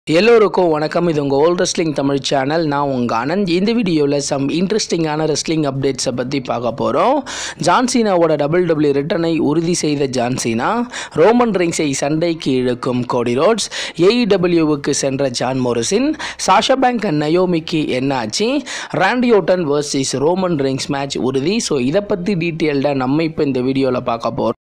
எல்லோருக்கும் வணக்கம் இது உங்கள் ஓல்ட் ரெஸ்லிங் தமிழ் சேனல் நான் உங்கள் ஆனந்த் இந்த வீடியோவில் சம் இன்ட்ரெஸ்டிங்கான ரெஸ்லிங் அப்டேட்ஸை பற்றி பார்க்க போகிறோம் ஜான்சீனாவோட டபுள் டபிள்யூ ரிட்டனை உறுதி செய்த ஜான்சீனா ரோமன் ரிங்ஸை சண்டைக்கு இழுக்கும் கோடி ரோட்ஸ் ஏஇடபிள்யூவுக்கு சென்ற ஜான் மோரிசின் சாஷா பேங்க் அண்ட் நயோமிக்கு என்னாச்சு Randy Orton versus Roman Reigns match உறுதி ஸோ இதை பற்றி டீட்டெயில்டாக நம்ம இப்போ இந்த வீடியோவில் பார்க்க போகிறோம்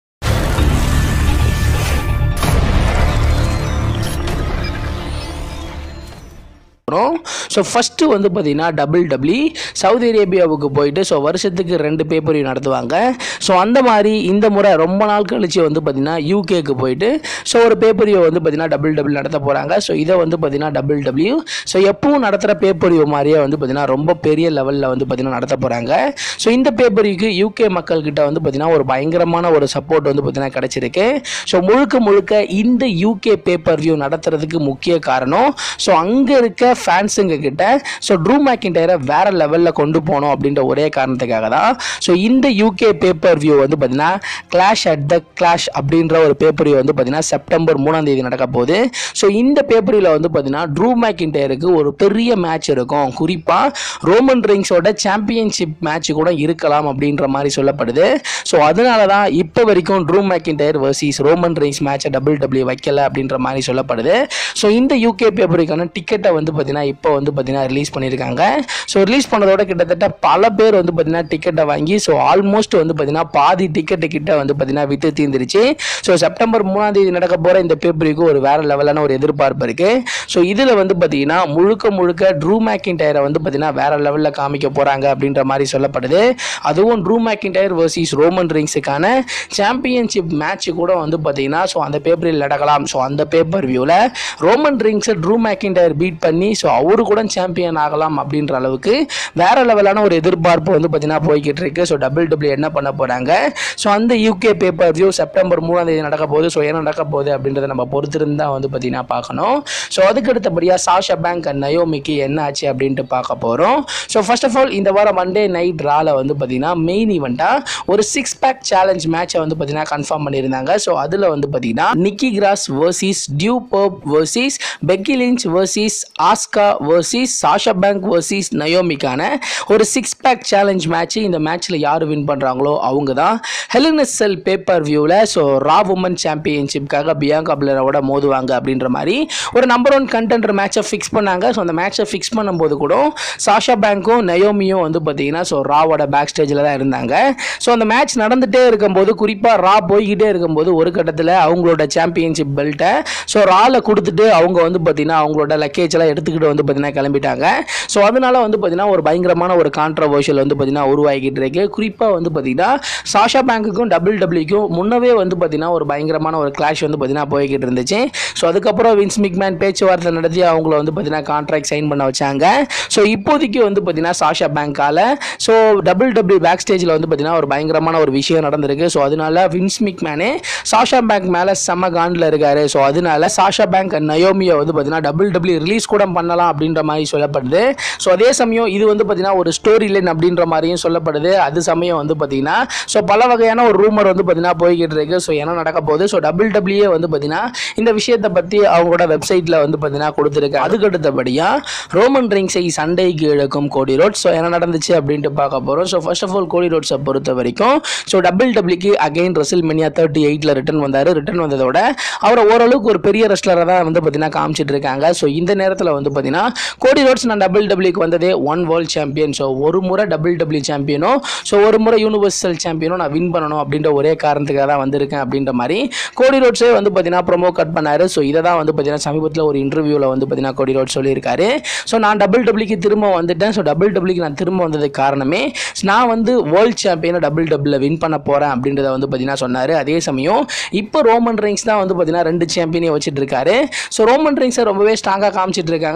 போகிறோம் ஸோ ஃபஸ்ட்டு வந்து பார்த்திங்கன்னா டபுள் டபிள்யூ சவுதி அரேபியாவுக்கு போயிட்டு ஸோ வருஷத்துக்கு ரெண்டு பேப்பரையும் நடத்துவாங்க ஸோ அந்த மாதிரி இந்த முறை ரொம்ப நாள் கழிச்சு வந்து பார்த்திங்கன்னா யூகேக்கு போயிட்டு ஸோ ஒரு பேப்பரியோ வந்து பார்த்திங்கன்னா டபுள் டபுள் நடத்த போகிறாங்க ஸோ இதை வந்து பார்த்திங்கன்னா டபுள் டபிள்யூ ஸோ எப்பவும் நடத்துகிற பேப்பரியோ மாதிரியே வந்து பார்த்திங்கன்னா ரொம்ப பெரிய லெவலில் வந்து பார்த்திங்கன்னா நடத்த போகிறாங்க ஸோ இந்த பேப்பரிக்கு யூகே மக்கள்கிட்ட வந்து பார்த்திங்கன்னா ஒரு பயங்கரமான ஒரு சப்போர்ட் வந்து பார்த்திங்கன்னா கிடச்சிருக்கு ஸோ முழுக்க முழுக்க இந்த யூகே பேப்பர் வியூ நடத்துறதுக்கு முக்கிய காரணம் ஸோ அங்கே இருக்க ஃபேன்ஸுங்க கிட்ட ஸோ ட்ரூ மேக்கின்டயரை வேற லெவலில் கொண்டு போகணும் அப்படின்ற ஒரே காரணத்துக்காக தான் ஸோ இந்த யூகே பேப்பர் வியூ வந்து பார்த்தீங்கன்னா கிளாஷ் அட் த கிளாஷ் அப்படின்ற ஒரு பேப்பர் வியூ வந்து பார்த்தீங்கன்னா செப்டம்பர் மூணாம் தேதி நடக்க போகுது ஸோ இந்த பேப்பரில் வந்து பார்த்தீங்கன்னா ட்ரூ மேக்கின்டயருக்கு ஒரு பெரிய மேட்ச் இருக்கும் குறிப்பாக ரோமன் ரிங்ஸோட சாம்பியன்ஷிப் மேட்ச் கூட இருக்கலாம் அப்படின்ற மாதிரி சொல்லப்படுது ஸோ அதனால தான் இப்போ வரைக்கும் Drew McIntyre versus Roman Reigns மேட்சை டபுள் டபிள்யூ வைக்கல அப்படின்ற மாதிரி சொல்லப்படுது ஸோ இந்த யூகே பேப்பருக்கான டிக்கெட்டை வந்து பார்த்தீங்கன்னா இப்போ வந்து பார்த்தீங்கன்னா ரிலீஸ் பண்ணியிருக்காங்க ஸோ ரிலீஸ் பண்ணதோட கிட்டத்தட்ட பல பேர் வந்து பார்த்தீங்கன்னா டிக்கெட்டை வாங்கி ஸோ ஆல்மோஸ்ட் வந்து பார்த்தீங்கன்னா பாதி டிக்கெட்டு கிட்ட வந்து பார்த்தீங்கன்னா விற்று தீர்ந்துருச்சு ஸோ செப்டம்பர் மூணாம் தேதி நடக்க போகிற இந்த பேப்பருக்கு ஒரு வேற லெவலான ஒரு எதிர்பார்ப்பு இருக்கு ஸோ இதில் வந்து பார்த்தீங்கன்னா முழுக்க முழுக்க ட்ரூ மேக்கின் டயரை வந்து பார்த்தீங்கன்னா வேற லெவலில் காமிக்க போகிறாங்க அப்படின்ற மாதிரி சொல்லப்படுது அதுவும் Drew McIntyre versus Roman ரிங்ஸுக்கான சாம்பியன்ஷிப் மேட்ச் கூட வந்து பார்த்தீங்கன்னா ஸோ அந்த பேப்பரில் நடக்கலாம் ஸோ அந்த பேப்பர் வியூவில் ரோமன் ரிங்ஸை ட்ரூ மேக்கின் டயர் பீட் பண்ணி ஸோ அவரு கூட சாம்பியன் ஆகலாம் அப்படின்ற அளவுக்கு வேற லெவலான ஒரு எதிர்பார்ப்பு வந்து பார்த்தீங்கன்னா போய்கிட்டு இருக்கு ஸோ டபுள் டபிள்யூ என்ன பண்ண போகிறாங்க ஸோ அந்த யூகே பேப்பர் வியூ செப்டம்பர் மூணாம் தேதி நடக்க போகுது ஸோ என்ன நடக்க போகுது அப்படின்றத நம்ம பொறுத்திருந்து தான் வந்து பார்த்தீங்கன்னா பார்க்கணும் ஸோ அதுக்கு அடுத்தபடியாக சாஷா பேங்க் அண்ட் நயோமிக்கு என்ன ஆச்சு அப்படின்ட்டு பார்க்க போகிறோம் ஸோ ஃபர்ஸ்ட் ஆஃப் ஆல் இந்த வாரம் மண்டே நைட் ரால வந்து பார்த்தீங்கன்னா மெயின் ஈவெண்ட்டாக ஒரு சிக்ஸ் பேக் சேலஞ்ச் மேட்சை வந்து பார்த்தீங்கன்னா கன்ஃபார்ம் பண்ணியிருந்தாங்க ஸோ அதில் வந்து பார்த்தீங்கன்னா Nikki Cross versus Doudrop versus Becky Lynch versus Asuka versus Sasha Banks versus நயோமிக்கான ஒரு சிக்ஸ் பேக் சேலஞ்ச் மேட்ச் இந்த மேட்ச்சில் யார் வின் பண்ணுறாங்களோ அவங்க தான் ஹெலினஸ்எல் பேப்பர் வியூவில் ஸோ ரா உமன் சாம்பியன்ஷிப்காக பியாங்கா பிளரோட மோதுவாங்க அப்படின்ற மாதிரி ஒரு நம்பர் ஒன் கண்டென்டர் மேட்சை ஃபிக்ஸ் பண்ணாங்க ஸோ அந்த மேட்சை ஃபிக்ஸ் பண்ணும்போது கூட சாஷா பேங்க்கும் நயோமியும் வந்து பார்த்தீங்கன்னா ஸோ ராவோட பேக் ஸ்டேஜில் தான் இருந்தாங்க ஸோ அந்த மேட்ச் நடந்துகிட்டே இருக்கும்போது குறிப்பாக ரா போய்கிட்டே இருக்கும்போது ஒரு கட்டத்தில் அவங்களோட சாம்பியன்ஷிப் பெல்ட்டை ஸோ ராவில் கொடுத்துட்டு அவங்க வந்து பார்த்தீங்கன்னா அவங்களோட லக்கேஜ் எல்லாம் எடுத்துக்கிட்டு வந்து பார்த்தீங்கன்னா கிளம்பிட்டாங்க ஸோ அதனால வந்து பார்த்தீங்கன்னா ஒரு பயங்கரமான ஒரு கான்ட்ரவர்ஷியல் வந்து பார்த்தீங்கன்னா உருவாகிட்டு இருக்கு குறிப்பாக வந்து பார்த்தீங்கன்னா சாஷா பேங்க்குக்கும் டபுள் டபிள்யூக்கும் முன்னவே வந்து பார்த்தீங்கன்னா ஒரு பயங்கரமான ஒரு கிளாஷ் வந்து பார்த்தீங்கன்னா போய்கிட்டு இருந்துச்சு ஸோ அதுக்கப்புறம் வின்ஸ் மிக்மேன் பேச்சுவார்த்தை நடத்தி அவங்கள வந்து பார்த்தீங்கன்னா கான்ட்ராக்ட் சைன் பண்ண வச்சாங்க ஸோ இப்போதைக்கு வந்து பார்த்தீங்கன்னா சாஷா பேங்க்கால ஸோ டபுள் டபிள்யூ பேக் ஸ்டேஜில் வந்து பார்த்தீங்கன்னா ஒரு பயங்கரமான ஒரு விஷயம் நடந்திருக்கு ஸோ அதனால வின்ஸ் மிக்மேனே சாஷா பேங்க் மேலே செம்ம காண்டில் இருக்காரு ஸோ அதனால சாஷா பேங்க் அண்ட் நயோமியை வந்து பார்த்தீங்கன்னா டபுள் டபிள்யூ ரிலீஸ் கூட பண்ணலாம் அப்படின்ற மாதிரி சொல்லப்படுது ஸோ அதே சமயம் இது வந்து பார்த்தீங்கன்னா ஒரு ஸ்டோரி லைன் அப்படின்ற மாதிரியும் சொல்லப்படுது அது சமயம் வந்து பார்த்தீங்கன்னா ஸோ பல வகையான ஒரு ரூமர் வந்து பார்த்தீங்கன்னா போய்கிட்டு இருக்கு ஸோ என்ன நடக்க போகுது ஸோ டபுள் டபிள்யூ வந்து பார்த்தீங்கன்னா இந்த விஷயத்தை பற்றி அவங்களோட வெப்சைட்டில் வந்து பார்த்தீங்கன்னா கொடுத்துருக்கு அதுக்கு அடுத்தபடியாக ரோமன் ரிங்ஸை சண்டைக்கு இழக்கும் கோடி ரோட் ஸோ என்ன நடந்துச்சு அப்படின்ட்டு பார்க்க போகிறோம் ஸோ ஃபர்ஸ்ட் ஆஃப் ஆல் கோடி ரோட்ஸை பொறுத்த வரைக்கும் ஸோ டபுள் டபிள்யூக்கு அகைன் ரசில் மெனியா தேர்ட்டி எயிட்டில் ரிட்டன் வந்தார் ரிட்டன் வந்ததோட அவரை ஓரளவுக்கு ஒரு பெரிய ரெஸ்லராக தான் வந்து பார்த்தீங்கன்னா காமிச்சிட்டு இருக்காங்க ஸோ இந்த நேரத்தில் வந்து பார்த்தீங்கன்னா கோடி ரோட்ஸ் நான் டபுள் டபிள்யூக்கு வந்ததே ஒன் வேர்ல்ட் சாம்பியன் ஸோ ஒரு முறை டபுள் டபிள்யூ சாம்பியனோ ஸோ ஒரு முறை யூனிவர்சல் சாம்பியனோ நான் வின் பண்ணணும் அப்படின்ற ஒரே காரணத்துக்காக தான் வந்திருக்கேன் அப்படின்ற மாதிரி கோடி ரோட்ஸே வந்து பார்த்தீங்கன்னா ப்ரொமோ கட் பண்ணாரு ஸோ இதை தான் வந்து பார்த்தீங்கன்னா சமீபத்தில் ஒரு இன்டர்வியூவில் வந்து பார்த்தீங்கன்னா கோடி ரோட் சொல்லியிருக்காரு ஸோ நான் டபுள் டபிள்யூக்கு திரும்ப வந்துட்டேன் ஸோ டபுள் டபிள்யூக்கு நான் திரும்ப வந்ததுக்கு காரணமே நான் வந்து வேர்ல்ட் சாம்பியனை டபுள் டபுளில் வின் பண்ண போகிறேன் அப்படின்றத வந்து பார்த்தீங்கன்னா சொன்னார் அதே சமயம் இப்போ ரோமன் ரிங்ஸ் தான் வந்து பார்த்தீங்கன்னா ரெண்டு சாம்பியனையும் வச்சுட்டு இருக்காரு ஸோ ரோமன் ரிங்ஸை ரொம்பவே ஸ்ட்ராங்காக காமிச்சிட்டு இருக்காங்க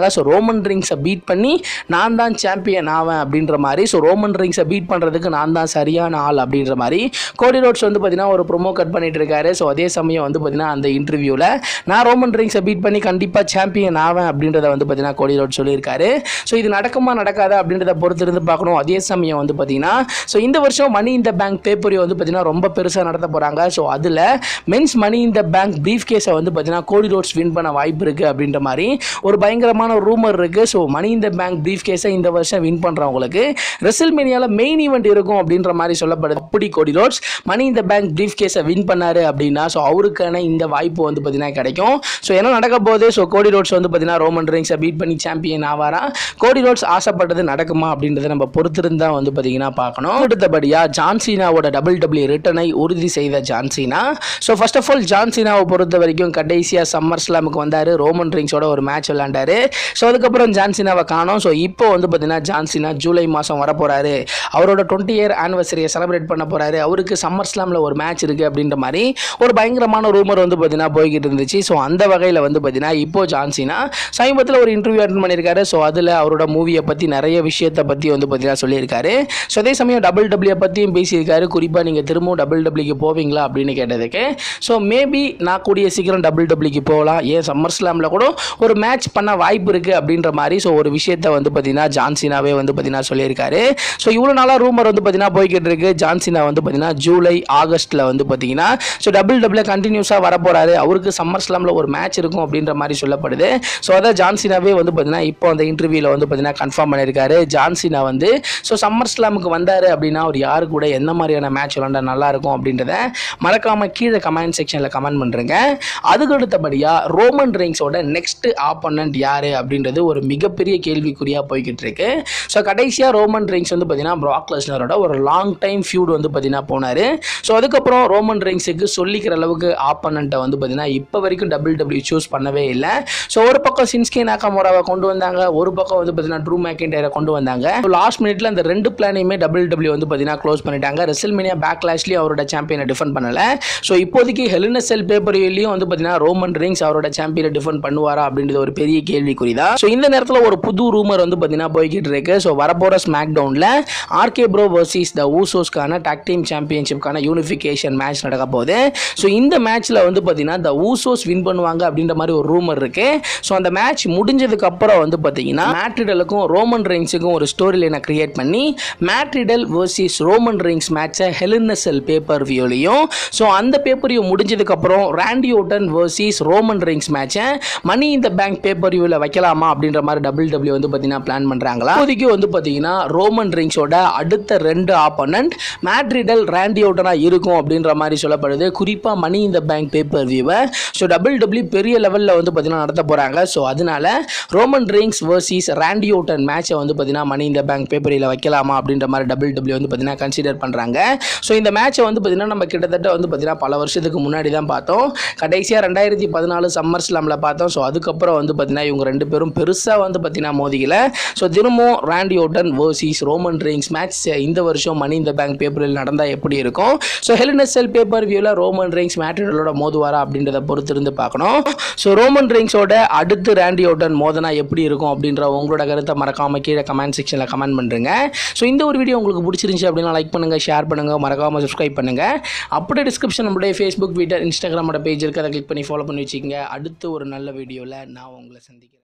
சொல்கிறாங்க ஸோ ரோமன் ரிங்ஸை பீட் பண்ணி நான் தான் சாம்பியன் ஆவேன் அப்படின்ற மாதிரி ஸோ ரோமன் ரிங்ஸை பீட் பண்ணுறதுக்கு நான் தான் சரியான ஆள் அப்படின்ற மாதிரி கோடி ரோட்ஸ் வந்து பார்த்தீங்கன்னா ஒரு ப்ரொமோ கட் பண்ணிட்டு இருக்காரு ஸோ அதே சமயம் வந்து பார்த்தீங்கன்னா அந்த இன்டர்வியூவில் நான் ரோமன் ரிங்ஸை பீட் பண்ணி கண்டிப்பாக சாம்பியன் ஆவேன் அப்படின்றத வந்து பார்த்தீங்கன்னா கோடி ரோட் சொல்லியிருக்காரு ஸோ இது நடக்குமா நடக்காதா அப்படின்றத பொறுத்து இருந்து பார்க்கணும் அதே சமயம் வந்து பார்த்தீங்கன்னா ஸோ இந்த வருஷம் மணி இந்த பேங்க் பேப்பரி வந்து பார்த்தீங்கன்னா ரொம்ப பெருசாக நடத்த போகிறாங்க ஸோ அதில் மென்ஸ் மணி இந்த பேங்க் ப்ரீஃப் கேஸை வந்து பார்த்தீங்கன்னா கோடி ரோட்ஸ் வின் பண்ண வாய்ப்பு இருக்குது அப்படின்ற மாதிரி ஒரு பயங்கரமான ஒரு ரூமர் இருக்குது ஸோ மணி இந்த பேங்க் ப்ரீஃப் கேஸை இந்த வருஷம் வின் பண்ணுறவங்களுக்கு ரெசல் மீனியாவில் மெயின் ஈவெண்ட் இருக்கும் அப்படின்ற மாதிரி சொல்லப்படுது அப்படி கோடி ரோட்ஸ் மணி இந்த பேங்க் ப்ரீஃப் கேஸை வின் பண்ணாரு அப்படின்னா ஸோ அவருக்கான இந்த வாய்ப்பு வந்து பார்த்தீங்கன்னா கிடைக்கும் ஸோ என்ன நடக்க போகுது ஸோ கோடி ரோட்ஸ் வந்து பார்த்தீங்கன்னா ரோமன் ரிங்ஸை பீட் பண்ணி சாம்பியன் ஆவாரா கோடி ரோட்ஸ் ஆசைப்பட்டது நடக்குமா அப்படின்றத நம்ம பொறுத்திருந்தா வந்து பார்த்தீங்கன்னா பார்க்கணும் அடுத்தபடியாக ஜான்சீனாவோட டபுள் டபிள்யூ ரிட்டனை உறுதி செய்த John Cena so first of all ஜான்சீனாவை பொறுத்த வரைக்கும் கடைசியாக சம்மர் ஸ்லாமுக்கு வந்தார் ரோமன் ரிங்ஸோட ஒரு மேட்ச் விளையாண்டாரு ஸோ அதுக்கப்புறம் ஜான்சீனாவை காணோம் ஸோ இப்போ வந்து பார்த்தீங்கன்னா ஜான்சீனா ஜூலை மாதம் வர போகிறாரு அவரோட டுவெண்ட்டி இயர் ஆனிவர்சரியை செலிப்ரேட் பண்ண போகிறாரு அவருக்கு சம்மர் ஸ்லாமில் ஒரு மேட்ச் இருக்குது அப்படின்ற மாதிரி ஒரு பயங்கரமான ரூமர் வந்து பார்த்தீங்கன்னா போய்கிட்டு இருந்துச்சு ஸோ அந்த வகையில் வந்து பார்த்தீங்கன்னா இப்போ ஜான்சீனா சமீபத்தில் ஒரு இன்டர்வியூ அட்டன் பண்ணியிருக்காரு ஸோ அதில் அவரோட மூவியை பற்றி நிறைய விஷயத்தை பற்றி வந்து பார்த்தீங்கன்னா சொல்லியிருக்காரு ஸோ அதே சமயம் டபுள் டபிள்யூ பற்றியும் பேசியிருக்காரு குறிப்பாக நீங்கள் திரும்பவும் டபுள் டபிள்யூக்கு போவீங்களா அப்படின்னு கேட்டதுக்கு ஸோ மேபி நான் கூடிய சீக்கிரம் டபுள் டபிள்யூக்கு போகலாம் ஏன் சம்மர் ஸ்லாமில் கூட ஒரு மேட்ச் பண்ண வாய்ப்பு இருக்குது அப்படின்ற மாதிரி ஸோ ஒரு விஷயத்தை வந்து பார்த்தீங்கன்னா ஜான்சினாவே வந்து பார்த்தீங்கன்னா சொல்லியிருக்காரு ஸோ இவ்வளோ நாளாக ரூமர் வந்து பார்த்தீங்கன்னா போய்கிட்டு இருக்கு ஜான்சினா வந்து பார்த்தீங்கன்னா ஜூலை ஆகஸ்ட்டில் வந்து பார்த்தீங்கன்னா ஸோ டபுள் டபுள்யூ கண்டினியூஸாக வர போகிறாரு அவருக்கு சம்மர் ஸ்லாமில் ஒரு மேட்ச் இருக்கும் அப்படின்ற மாதிரி சொல்லப்படுது ஸோ அதை ஜான்சினாவே வந்து பார்த்தீங்கன்னா இப்போ அந்த இன்டர்வியூவில் வந்து பார்த்தீங்கன்னா கன்ஃபார்ம் பண்ணியிருக்காரு ஜான்சினா வந்து ஸோ சம்மர் ஸ்லாமுக்கு வந்தார் அப்படின்னா அவர் யாரு கூட எந்த மாதிரியான மேட்ச் விளாண்டா நல்லா இருக்கும் அப்படின்றத மறக்காம கீழே கமெண்ட் செக்ஷனில் கமெண்ட் பண்ணுறேங்க அதுக்கு அடுத்தபடியாக ரோமன் ரிங்ஸோட நெக்ஸ்ட் ஆப்போனண்ட் யார் அப்படின்றது ஒரு மிகப்பெரிய கேள்விக்குறியாக போய்கிட்டு இருக்கு ஸோ கடைசியாக ரோமன் ரிங்ஸ் வந்து பார்த்தீங்கன்னா ப்ராக் லெஸ்னரோட ஒரு லாங் டைம் ஃபியூட் வந்து பார்த்தீங்கன்னா போனார் ஸோ அதுக்கப்புறம் ரோமன் ரிங்ஸுக்கு சொல்லிக்கிற அளவுக்கு ஆப்போனண்ட்டை வந்து பார்த்தீங்கன்னா இப்போ வரைக்கும் டபுள் டபிள்யூ சூஸ் பண்ணவே இல்லை ஸோ ஒரு பக்கம் சின்ஸ்கே நாக்காமோராவை கொண்டு வந்தாங்க ஒரு பக்கம் வந்து பார்த்தீங்கன்னா ட்ரூ மேக்கிண்டரை கொண்டு வந்தாங்க லாஸ்ட் மினிட்ல அந்த ரெண்டு பிளானையுமே டபுள் டபிள்யூ வந்து பார்த்தீங்கன்னா க்ளோஸ் பண்ணிட்டாங்க ரெசல்மேனியா பேக்லாஷ்லேயும் அவரோட சாம்பியனை டிஃபெண்ட் பண்ணல ஸோ இப்போதைக்கு ஹெலினசெல் பேப்பர்லையும் வந்து பார்த்தீங்கன்னா ரோமன் ரிங்ஸ் அவரோட சாம்பியனை டிஃபெண்ட் பண்ணுவாரா அப்படின்றது ஒரு பெரிய கேள்விக்குறி தான் ஸோ இந்த நேரத்தில் ஒரு புது ரூமர் வந்து பார்த்தீங்கன்னா போய்கிட்டு இருக்கு ஸோ வரப்போகிற ஸ்மாக் டவுனில் ஆர்கே ப்ரோ வர்சஸ் த ஊசோஸ்க்கான டாக் டீம் சாம்பியன்ஷிப்கான யூனிஃபிகேஷன் மேட்ச் நடக்க போகுது ஸோ இந்த மேட்ச்சில் வந்து பார்த்தீங்கன்னா த ஊசோஸ் வின் பண்ணுவாங்க அப்படின்ற மாதிரி ஒரு ரூமர் இருக்கு ஸோ அந்த மேட்ச் முடிஞ்சதுக்கு அப்புறம் வந்து பார்த்தீங்கன்னா மேட்ரிடலுக்கும் ரோமன் ரிங்ஸுக்கும் ஒரு ஸ்டோரி லைனை கிரியேட் பண்ணி மேட்ரிடல் வர்சஸ் ரோமன் ரிங்ஸ் மேட்சை ஹெலினசெல் பேப்பர் வியூலையும் ஸோ அந்த பேப்பரையும் முடிஞ்சதுக்கப்புறம் Randy Orton versus Roman Reigns மேட்சை மணி இந்த பேங்க் பேப்பர் வியூவில் வைக்கலாமா அப்படின்ற மாதிரி டபுள் டபிள்யூ வந்து பார்த்தீங்கன்னா பிளான் பண்ணுறாங்களா இப்போதைக்கு வந்து பார்த்தீங்கன்னா ரோமன் ரிங்ஸோட அடுத்த ரெண்டு ஆப்போனண்ட் மேட்ரிடல் ராண்டி ஓட்டனாக இருக்கும் அப்படின்ற மாதிரி சொல்லப்படுது குறிப்பாக மணி இந்த பேங்க் பேப்பர் வியூவை ஸோ டபுள் டபிள்யூ பெரிய லெவலில் வந்து பார்த்தீங்கன்னா நடத்த போகிறாங்க ஸோ அதனால Roman Reigns versus Randy Orton மேட்சை வந்து பார்த்தீங்கன்னா மணி இந்த பேங்க் பேப்பரில் வைக்கலாமா அப்படின்ற மாதிரி டபுள் டபிள்யூ வந்து பார்த்தீங்கன்னா கன்சிடர் பண்ணுறாங்க ஸோ இந்த மேட்சை வந்து பார்த்தீங்கன்னா நம்ம கிட்டத்தட்ட வந்து பார்த்தீங்கன்னா பல வருஷத்துக்கு முன்னாடி தான் பார்த்தோம் கடைசியாக ரெண்டாயிரத்தி பதினாலு சம்மர் ஸ்லாமில் பார்த்தோம் ஸோ அதுக்கப்புறம் வந்து பார்த்தீங்கன்னா இவங்க ரெண்டு பேரும் பெருசாக வந்து பார்த்தீங்கன்னா மோதிக்கல ஸோ தினமும் Randy Orton versus Roman Reigns match இந்த வருஷம் மணி இந்த பேங்க் பேப்பரில் நடந்தால் எப்படி இருக்கும் ஸோ ஹெலினசெல் பேப்பர் வியூவில் ரோமன் ரிங்ஸ் மேட்ரிடலோட மோதுவாரா அப்படின்றத பொறுத்து இருந்து பார்க்கணும் ஸோ ரோமன் ரிங்ஸோட அடுத்து ராண்டி ஓட்டன் மோதனா எப்படி இருக்கும் அப்படின்ற உங்களோட கருத்தை மறக்காம கீழே கமெண்ட் செக்ஷனில் கமெண்ட் பண்ணுறேங்க ஸோ இந்த ஒரு வீடியோ உங்களுக்கு பிடிச்சிருந்துச்சு அப்படின்னா லைக் பண்ணுங்கள் ஷேர் பண்ணுங்கள் மறக்காம சப்ஸ்கிரைப் பண்ணுங்கள் அப்படியே டிஸ்கிரிப்ஷன் நம்மளுடைய ஃபேஸ்புக் ட்விட்டர் இன்ஸ்டாகிராமோட பேஜ் இருக்குது அதை கிளிக் பண்ணி ஃபாலோ பண்ணி வச்சுக்கோங்க அடுத்து ஒரு நல்ல வீடியோவில் நான் உங்களை சந்திக்கிறேன்